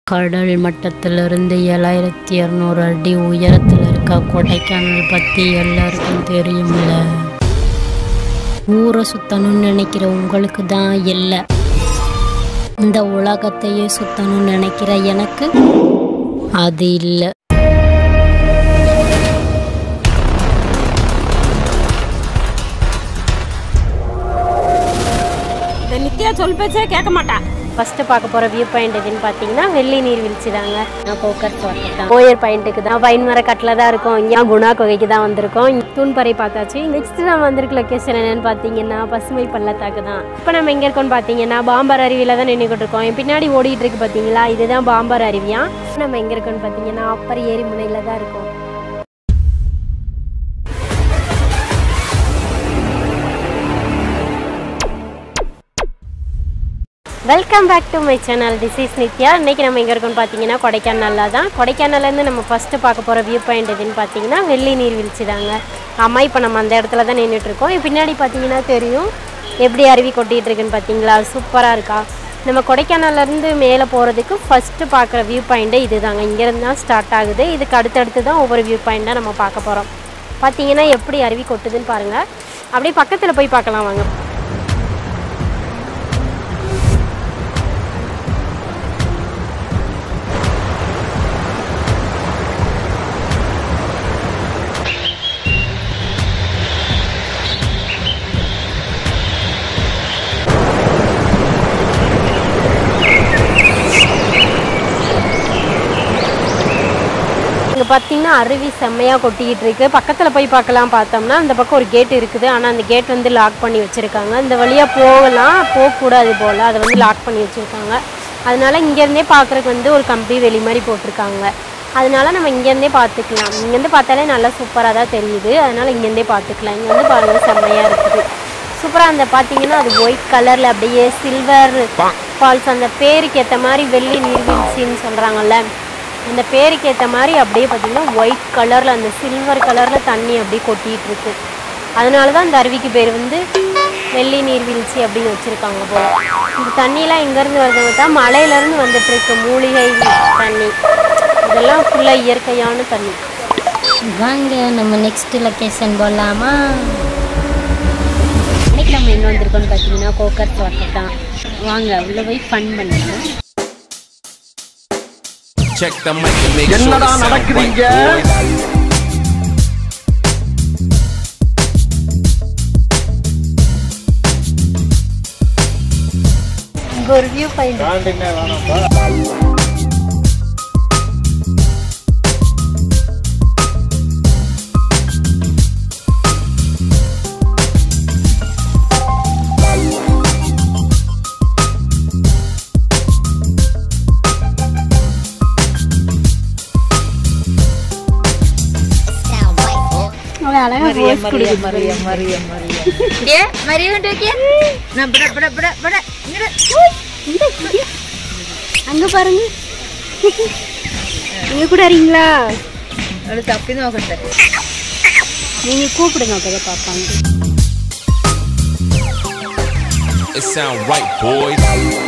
கடல் மட்டத்திலிருந்து ஏழாயிரத்தி இரநூறு அடி உயரத்தில் இருக்க கொடைக்கானல் பற்றி எல்லாருக்கும் தெரியும்ல ஊரை சுத்தணும்னு நினைக்கிற உங்களுக்கு தான் இல்லை இந்த உலகத்தையே சுத்தணும்னு நினைக்கிற எனக்கு அது இல்லை இந்த நித்யா சொல் பேச்சே கேட்க மாட்டா ஃபஸ்ட்டு பார்க்க போகிற வியூ பாயிண்ட் எதுன்னு பார்த்தீங்கன்னா வெள்ளி நீர்வீழ்ச்சி தாங்க நான் போக்கர் தான் ஓயர் பாயிண்ட்டுக்கு தான் பைன் மர கட்டில் தான் இருக்கோம் இங்கே குணா குகைக்கு தான் வந்திருக்கோம் தூண்பறை பார்த்தாச்சு நெக்ஸ்ட் நம்ம வந்திருக்க லொக்கேஷன் என்னன்னு பார்த்தீங்கன்னா பசுமை பள்ளத்தாக்கு தான் இப்போ நம்ம எங்கே இருக்கோம்னு பார்த்தீங்கன்னா பாம்பர் அருவியில் தான் நின்றுக்கிட்டு இருக்கோம் என் பின்னாடி ஓடிட்டு இருக்கு பார்த்தீங்களா இதுதான் பாம்பர் அருவியா நம்ம எங்கே இருக்கோம்னு பார்த்தீங்கன்னா அப்பர் ஏரி முனையில் தான் இருக்கோம் welcome back to my channel this is Nithya இன்றைக்கி நம்ம எங்கே இருக்கோம்னு பார்த்தீங்கன்னா கொடைக்கானலில் தான் கொடைக்கானல்லேருந்து நம்ம ஃபஸ்ட்டு பார்க்க போகிற வியூ பாயிண்ட் எதுன்னு பார்த்தீங்கன்னா வெள்ளி நீர்வீழ்ச்சி தாங்க ஆமாம் இப்போ நம்ம அந்த இடத்துல தான் நின்றுட்டு இருக்கோம் என் பின்னாடி பார்த்தீங்கன்னா தெரியும் எப்படி அருவி கொட்டிகிட்டு இருக்குன்னு பார்த்தீங்களா சூப்பராக இருக்கா நம்ம கொடைக்கானல்லேருந்து மேலே போகிறதுக்கு ஃபஸ்ட்டு பார்க்குற வியூ பாயிண்ட்டு இது தாங்க இங்கேருந்து தான் ஸ்டார்ட் ஆகுது இதுக்கு அடுத்தடுத்து தான் ஒவ்வொரு வியூ பாயிண்ட்டாக நம்ம பார்க்க போகிறோம் பார்த்தீங்கன்னா எப்படி அருவி கொட்டுதுன்னு பாருங்கள் அப்படியே பக்கத்தில் போய் பார்க்கலாம் வாங்க இங்கே பார்த்தீங்கன்னா அருவி செம்மையாக கொட்டிக்கிட்டு இருக்கு பக்கத்தில் போய் பார்க்கலாம் பார்த்தோம்னா அந்த பக்கம் ஒரு கேட் இருக்குது ஆனால் அந்த கேட் வந்து லாக் பண்ணி வச்சுருக்காங்க இந்த வழியாக போகலாம் போகக்கூடாது போல் அதை வந்து லாக் பண்ணி வச்சுருக்காங்க அதனால இங்கேருந்தே பார்க்குறதுக்கு வந்து ஒரு கம்பி வெளி மாதிரி போட்டிருக்காங்க அதனால நம்ம இங்கேருந்தே பார்த்துக்கலாம் இங்கேருந்து பார்த்தாலே நல்லா சூப்பராக தான் தெரியுது அதனால் இங்கேருந்தே பார்த்துக்கலாம் இங்கே வந்து பாருங்கள் செம்மையாக இருக்குது சூப்பராக அந்த பார்த்தீங்கன்னா அது ஒயிட் கலரில் அப்படியே சில்வர் ஃபால்ஸ் அந்த பேருக்கு ஏற்ற மாதிரி வெள்ளி நீர்வீழ்ச்சின்னு சொல்கிறாங்கல்ல அந்த பேருக்கு ஏற்ற மாதிரி அப்படியே பார்த்தீங்கன்னா ஒயிட் கலரில் அந்த சில்வர் கலரில் தண்ணி அப்படியே கொட்டிகிட்டு இருக்கு அதனால தான் அந்த அருவிக்கு பேர் வந்து வெள்ளி நீர்வீழ்ச்சி அப்படின்னு வச்சுருக்காங்க போல இந்த தண்ணியெலாம் எங்கேருந்து வருது பார்த்தா மலையிலேருந்து வந்துட்டு இருக்கு மூலிகை தண்ணி இதெல்லாம் ஃபுல்லாக இயற்கையான தண்ணி வாங்க நம்ம நெக்ஸ்ட் லொக்கேஷன் போகலாமா இன்னைக்கு நம்ம எங்கே வந்திருக்கோம்னு பார்த்தீங்கன்னா கோக்கர் வாட்டர் தான் வாங்க உள்ளே போய் ஃபன் பண்ணிக்கலாம் Check the mic and make sure என்னடா it sound right, நடக்குதுங்க? boys. இங்கே ஒரு வியூ பாயிண்ட் அழகா voice கொடுக்குது. Dia, mari untuk dia. Nah, berat, berat, berat, berat. Berat. இந்த இங்க. அங்க பாருங்க நீங்க கூட வரீங்களா Lalu tapi tu aku tak. நீங்க கூப்பிடுங்க அப்பதான் பார்ப்பாங்க It sound right, boys.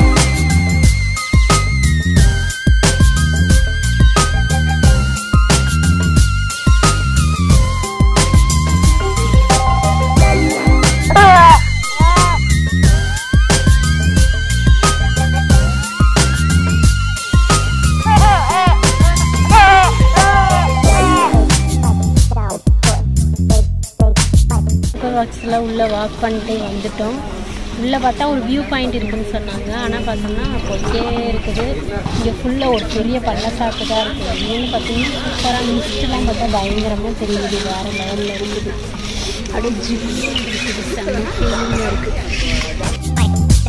Super வாக்ஸில் உள்ளே வாக் பண்ணிட்டே வந்துட்டோம் உள்ளே பார்த்தா ஒரு வியூ பாயிண்ட் இருக்குன்னு சொன்னாங்க ஆனால் பார்த்தோம்னா போயிட்டே இருக்குது இங்கே ஃபுல்லாக ஒரு பெரிய பள்ளத்தாக்கு தான் இருக்குது இன்னொன்று பார்த்தீங்கன்னா சூப்பராக மிஸ்ட்லாம் பார்த்தா பயங்கரமாக தெரியுது வேறு லெவலில் இருக்குது அப்படியே ஜிப்பு இருக்குது செம்ம ஃபீலிங்காக இருக்குது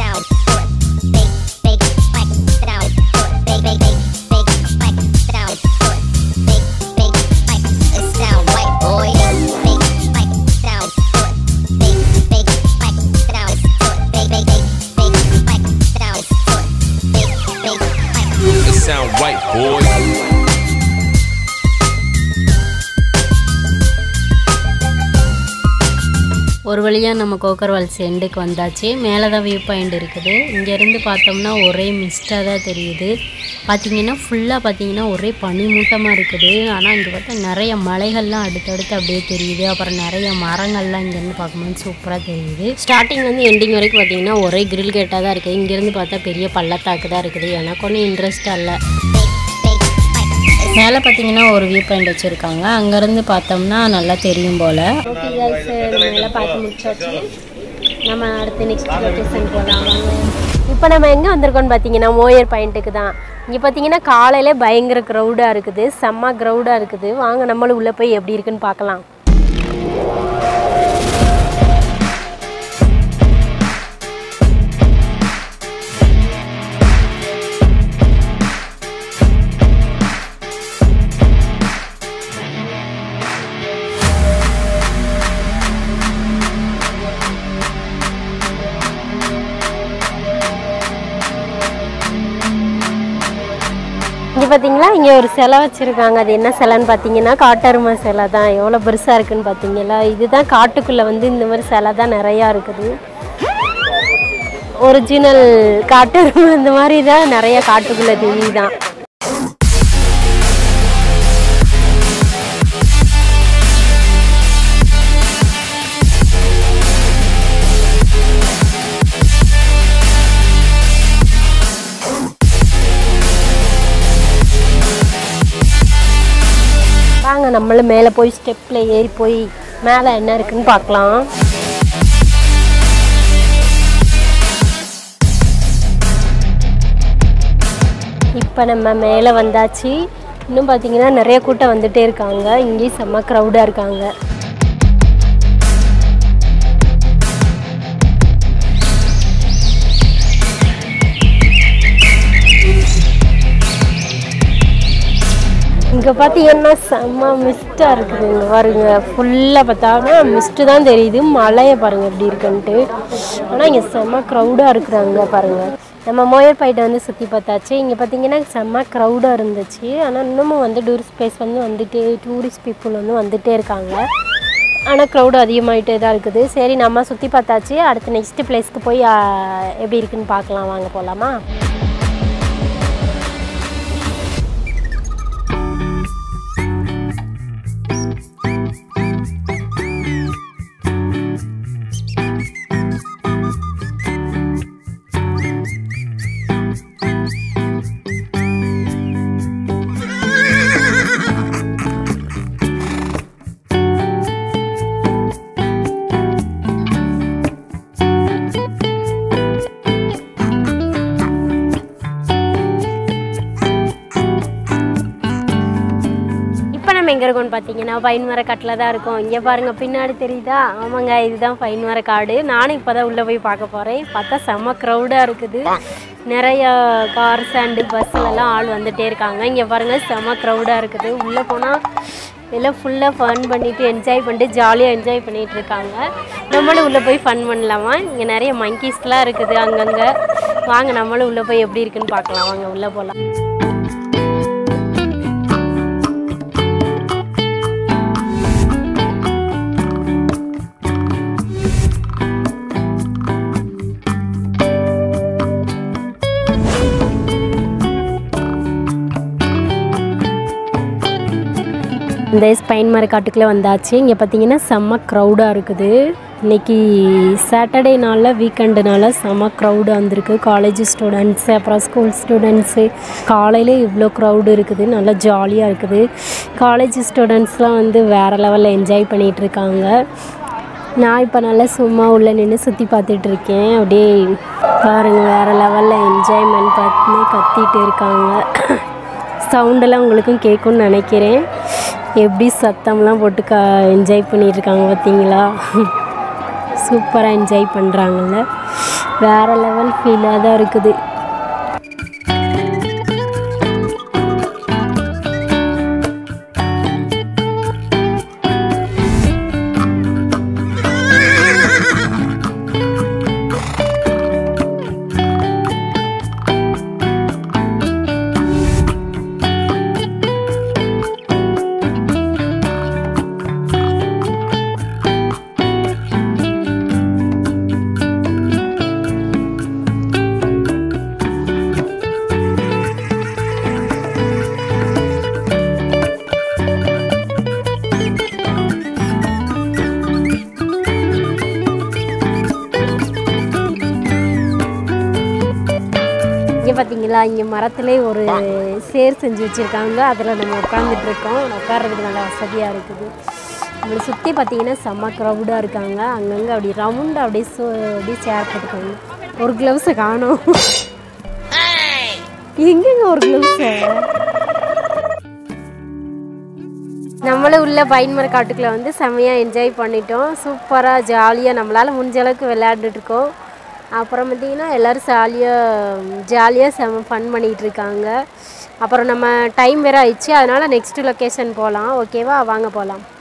It sound right, boys. ஒரு வழியாக நம்ம கோக்கர் வால்ஸ் எண்டுக்கு வந்தாச்சு மேலே தான் வியூ பாயிண்ட் இருக்குது இங்கேருந்து பார்த்தோம்னா ஒரே மிஸ்டாக தான் தெரியுது பார்த்தீங்கன்னா ஃபுல்லாக பார்த்தீங்கன்னா ஒரே பனிமூட்டமாக இருக்குது ஆனால் இங்கே பார்த்தா நிறைய மலைகள்லாம் அடுத்தடுத்து அப்படியே தெரியுது அப்புறம் நிறைய மரங்கள்லாம் இங்கேருந்து பார்க்கும்போது சூப்பராக தெரியுது ஸ்டார்டிங் வந்து எண்டிங் வரைக்கும் பார்த்தீங்கன்னா ஒரே கிரில் கேட்டாக தான் இருக்குது இங்கேருந்து பார்த்தா பெரிய பள்ளத்தாக்கு தான் இருக்குது எனக்கு ஒன்றும் இன்ட்ரெஸ்டாக இல்லை மேலே பார்த்தீங்கன்னா ஒரு வியூ பாயிண்ட் வச்சுருக்காங்க அங்கேருந்து பார்த்தோம்னா நல்லா தெரியும் போல் ஓகே கைஸ் மேலே பார்த்து முடிச்சாச்சு நம்ம அடுத்து நெக்ஸ்ட் லொக்கேஷன் போகலாம் இப்போ நம்ம எங்கே வந்திருக்கோம்னு பார்த்தீங்கன்னா மோயர் பாயிண்ட்டுக்கு தான் இங்கே பார்த்தீங்கன்னா காலையில் பயங்கர க்ரௌடாக இருக்குது செம்ம க்ரௌடாக இருக்குது வாங்க நம்மளும் உள்ளே போய் எப்படி இருக்குன்னு பார்க்கலாம் இங்கே பார்த்தீங்களா இங்கே ஒரு சிலை வச்சுருக்காங்க அது என்ன சிலைன்னு பார்த்தீங்கன்னா காட்டெருமை சிலை தான் எவ்வளோ பெருசாக இருக்குன்னு பார்த்தீங்களா இதுதான் காட்டுக்குள்ளே வந்து இந்த மாதிரி சிலை தான் நிறையா இருக்குது ஒரிஜினல் காட்டெருமை இந்த மாதிரி தான் நிறைய காட்டுக்குள்ளே தெரியுதான் வாங்க நம்மளும் மேலே போய் ஸ்டெப்பில் ஏறி போய் மேலே என்ன இருக்குன்னு பார்க்கலாம் இப்போ நம்ம மேலே வந்தாச்சு இன்னும் பார்த்தீங்கன்னா நிறைய கூட்டம் வந்துட்டே இருக்காங்க இங்கேயும் செம்ம க்ரௌடாக இருக்காங்க இங்கே பார்த்தீங்கன்னா செம்ம மிஸ்டாக இருக்குது இங்கே பாருங்க ஃபுல்லாக பார்த்தாங்கன்னா மிஸ்ட்டு தான் தெரியுது மலையை பாருங்கள் எப்படி இருக்குன்ட்டு ஆனால் இங்கே செம்ம க்ரௌடாக இருக்கிறாங்க பாருங்கள் நம்ம மோயர்பாயிட்ட வந்து சுற்றி பார்த்தாச்சு இங்கே பார்த்தீங்கன்னா செம்ம க்ரௌடாக இருந்துச்சு ஆனால் இன்னமும் வந்து டூரிஸ்ட் பிளேஸ் வந்து வந்துட்டு டூரிஸ்ட் பீப்புள் வந்து வந்துகிட்டே இருக்காங்க ஆனால் க்ரௌடு அதிகமாகிட்டே தான் இருக்குது சரி நம்ம சுற்றி பார்த்தாச்சு அடுத்து நெக்ஸ்ட் பிளேஸ்க்கு போய் ஆ, எப்படி இருக்குன்னு பார்க்கலாம் வாங்க போகலாமா இப்போ நம்ம எங்கே இருக்கோம்னு பார்த்தீங்கன்னா பைன் மர காட்டில் தான் இருக்கோம் இங்கே பாருங்கள் பின்னாடி தெரியுதா ஆமாங்க இதுதான் பைன் மர காடு நானும் இப்போ தான் உள்ளே போய் பார்க்க போகிறேன் பார்த்தா செம்ம க்ரௌடாக இருக்குது நிறைய கார்ஸ் அண்டு பஸ்ஸிலலாம் ஆள் வந்துட்டே இருக்காங்க இங்கே பாருங்கள் செம்ம க்ரௌடாக இருக்குது உள்ளே போனால் எல்லாம் ஃபுல்லாக ஃபன் பண்ணிட்டு என்ஜாய் பண்ணிட்டு ஜாலியாக என்ஜாய் பண்ணிட்டு இருக்காங்க நம்மளும் உள்ளே போய் ஃபன் பண்ணலாமா இங்கே நிறைய மங்கீஸ்லாம் இருக்குது அங்கங்கே வாங்க நம்மளும் உள்ளே போய் எப்படி இருக்குன்னு பார்க்கலாம் வாங்க உள்ளே போகலாம் இந்த ஸ்பைன் மர காட்டுக்குள்ளே வந்தாச்சு இங்கே பார்த்தீங்கன்னா செம்ம க்ரௌடாக இருக்குது இன்னைக்கு சாட்டர்டே நாளில் வீக்கெண்டுனால செம்ம க்ரௌடாக வந்திருக்கு காலேஜ் ஸ்டூடெண்ட்ஸு அப்புறம் ஸ்கூல் ஸ்டூடெண்ட்ஸு காலையில் இவ்வளோ க்ரௌடு இருக்குது நல்லா ஜாலியாக இருக்குது காலேஜ் ஸ்டூடெண்ட்ஸ்லாம் வந்து வேறு லெவலில் என்ஜாய் பண்ணிகிட்டு இருக்காங்க நான் இப்போ நல்லா சும்மா உள்ளே நின்று சுற்றி பார்த்துட்டு இருக்கேன் அப்படியே பாருங்கள் வேறு லெவலில் என்ஜாய்மெண்ட் பார்த்து கத்திட்டு இருக்காங்க சவுண்டெல்லாம் உங்களுக்கும் கேட்கும்னு நினைக்கிறேன் எப்படி சத்தம்லாம் போட்டு க என்ஜாய் பண்ணிட்டு இருக்காங்க பார்த்தீங்களா சூப்பராக என்ஜாய் பண்ணுறாங்கல்ல வேறு லெவல் ஃபீலாக தான் இருக்குது இங்கே மரத்துலேயே ஒரு சேர் செஞ்சு வச்சுருக்காங்க அதில் நம்ம உட்காந்துட்டு இருக்கோம் உட்கார்றதுக்கு நல்லா வசதியாக இருக்குது நம்மளை சுற்றி பார்த்தீங்கன்னா செம்ம க்ரௌடாக இருக்காங்க அங்கங்கே அப்படி ரவுண்டாக அப்படியே சோ அப்படியே சேர் போட்டுருக்காங்க ஒரு க்ளவுஸை காணோம் எங்கெங்க ஒரு க்ளவுஸை நம்மளும் உள்ள பைன்மர காட்டுக்குள்ள வந்து செம்மையாக என்ஜாய் பண்ணிட்டோம் சூப்பராக ஜாலியாக நம்மளால் முடிஞ்ச அளவுக்கு விளையாண்டுட்டு இருக்கோம் அப்புறம் பார்த்தீங்கன்னா எல்லோரும் ஜாலியாக ஜாலியாக செம்ம ஃபன் பண்ணிகிட்டு இருக்காங்க அப்புறம் நம்ம டைம் வேறு ஆயிடுச்சு அதனால் நெக்ஸ்ட் லொக்கேஷன் போகலாம் ஓகேவா வாங்க போகலாம்